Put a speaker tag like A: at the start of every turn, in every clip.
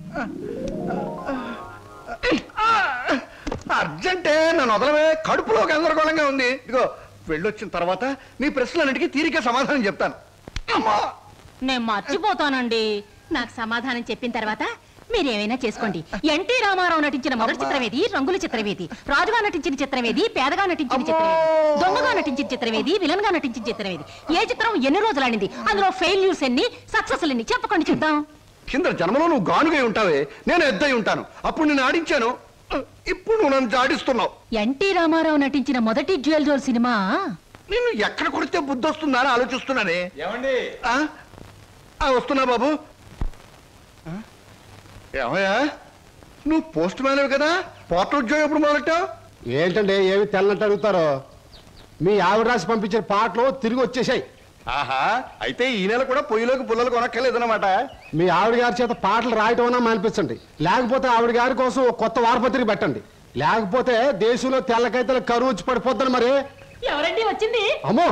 A: అర్జెంటే నన్ను వదలవే కడుపులో గందరగోళంగా ఉంది ఇదిగో వెళ్ళొచ్చిన తర్వాత నీ ప్రశ్నలన్నిటికీ తీరిక సమాధానం చెప్తాను అమ్మా
B: నేను మర్చిపోతానండి నాకు సమాధానం చెప్పిన తర్వాత మీరేమైనా చేసుకోండి ఎన్టీ రామారావు నటించిన మొదటి చిత్రమేది రంగుల చిత్రమేది రాజుగా నటించిన చిత్రమేది పేదగా నటించిన చిత్రమేది దొంగగా నటించిన చిత్రమేది విలన్ గా నటించిన చిత్రమేది ఏ చిత్రం ఎన్ని రోజులు ఆడింది అందులో ఫెయిల్యూర్స్ ఎన్ని సక్సెస్ ఎన్ని చెప్పకండి చూద్దాం
A: కింద జన్మలో నువ్వు గానుగై ఉంటావే నేను ఎద్దై ఉంటాను అప్పుడు నేను ఆడించాను ఇప్పుడు నువ్వు నన్ను జాడిస్తున్నావు
B: ఎన్టీ రామారావు నటించిన మొదటి జ్యువెల్ జోల్ సినిమా
A: నిన్ను ఎక్కడ కొడితే బుద్ధి వస్తుందా అని ఆలోచిస్తున్నానే
C: ఏమండి
A: ఆ? ఆ, వస్తున్నా బాబు ఆ? ఏమయ్యా నువ్వు పోస్ట్ మ్యాన్ కదా పోర్టల్ ఉద్యోగం ఎప్పుడు మొదలెట్టావు
D: ఏంటండి ఏమి తెల్లంటే అడుగుతారో మీ ఆవిడ రాసి పంపించిన పాటలు తిరిగి వచ్చేసాయి
A: ఆహా అయితే ఈ నెల కూడా పొయ్యిలోకి పుల్లలు కొనక్కర్లేదన్నమాట
D: మీ ఆవిడ గారి చేత పాటలు రాయటం అన్నా మానిపించండి లేకపోతే ఆవిడ గారి కోసం ఒక కొత్త వారపత్రిక పెట్టండి లేకపోతే దేశంలో తెల్లకైతే కరువు వచ్చి పడిపోద్దని మరి
B: ఎవరండి వచ్చింది
D: అమ్మో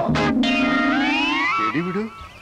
A: ఏడి విడు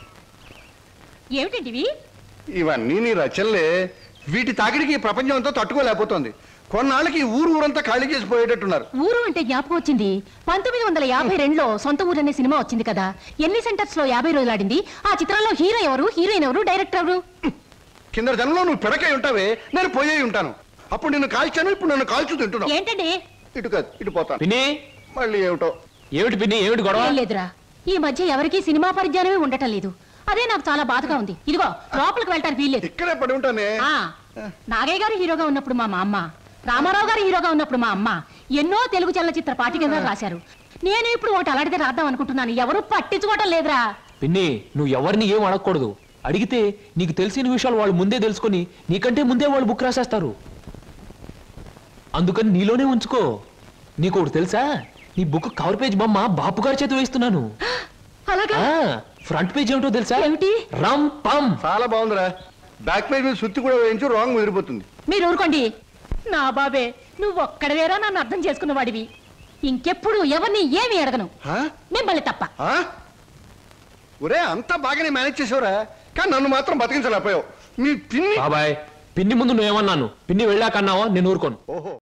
B: ఏమిటండి ఇవి?
A: ఇవన్నీ నీ రచనలే వీటి తాకిడికి ఈ ప్రపంచం అంతా తట్టుకోలేకపోతుంది కొన్నాళ్ళకి ఈ ఊరు ఊరంతా ఖాళీ చేసి పోయేటట్టున్నారు
B: ఊరు అంటే జ్ఞాపకం వచ్చింది పంతొమ్మిది వందల యాభై రెండులో సొంత ఊరు అనే సినిమా వచ్చింది కదా ఎన్ని సెంటర్స్ లో యాభై రోజులు ఆడింది ఆ చిత్రంలో హీరో ఎవరు హీరోయిన్ ఎవరు డైరెక్టర్ ఎవరు
A: కింద జనంలో నువ్వు పిడకై ఉంటావే నేను పోయే ఉంటాను అప్పుడు నిన్ను కాల్చాను ఇప్పుడు నన్ను కాల్చు తింటున్నావు
B: ఏంటండి
A: ఇటు కాదు ఇటు పోతాను
C: పిన్ని
A: మళ్ళీ ఏమిటో
C: ఏమిటి పిన్ని ఏమిటి గొడవ
B: ఏం లేదురా ఈ మధ్య ఎవరికీ సినిమా పరిజ్ఞానమే ఉండటం లేదు అదే నాకు చాలా బాధగా ఉంది ఇదిగో లోపలికి వెళ్ళటానికి వీల్లేదు
A: ఇక్కడే పడి ఉంటానే
B: ఆ, నాగయ్య గారు హీరోగా ఉన్నప్పుడు మా మా అమ్మ రామారావు గారు హీరోగా ఉన్నప్పుడు మా అమ్మ ఎన్నో తెలుగు చలనచిత్ర పాఠికలు రాశారు నేను ఇప్పుడు ఒకటి అలాంటిదే రాద్దాం అనుకుంటున్నాను ఎవరు పట్టించుకోవటం లేదురా
C: పిన్ని నువ్వు ఎవరిని ఏం అడగకూడదు అడిగితే నీకు తెలిసిన విషయాలు వాళ్ళు ముందే తెలుసుకొని నీకంటే ముందే వాళ్ళు బుక్ రాసేస్తారు అందుకని నీలోనే ఉంచుకో నీకు ఒకటి తెలుసా నీ బుక్ కవర్ పేజ్ బొమ్మ బాపు గారి చేత వేస్తున్నాను
B: అలాగా
C: ఆ, ఫ్రంట్ పేజ్ ఏమిటో తెలుసా
B: ఏమిటి?
C: రమ్ పమ్
A: చాలా బాగుందిరా బ్యాక్ పేజ్ మీద సుత్తి కూడా వేయించు రాంగ్ ముదిరిపోతుంది
B: మీరు ఊరుకోండి నా బాబే నువ్వు ఒక్కడవేరా నన్ను అర్థం చేసుకున్న వాడివి ఇంకెప్పుడు ఎవరిని ఏమి అడగను
A: ఆ?
B: మిమ్మల్ని తప్ప
A: ఆ? ఒరే అంతా బాగానే మేనేజ్ చేసావురా కానీ నన్ను మాత్రం బతికించలేకపోయావు మీ పిన్ని
C: బాబాయ్ పిన్ని ముందు నువ్వేమన్నాను పిన్ని వెళ్ళాకన్నావా నేను ఊరుకోను
A: ఓహో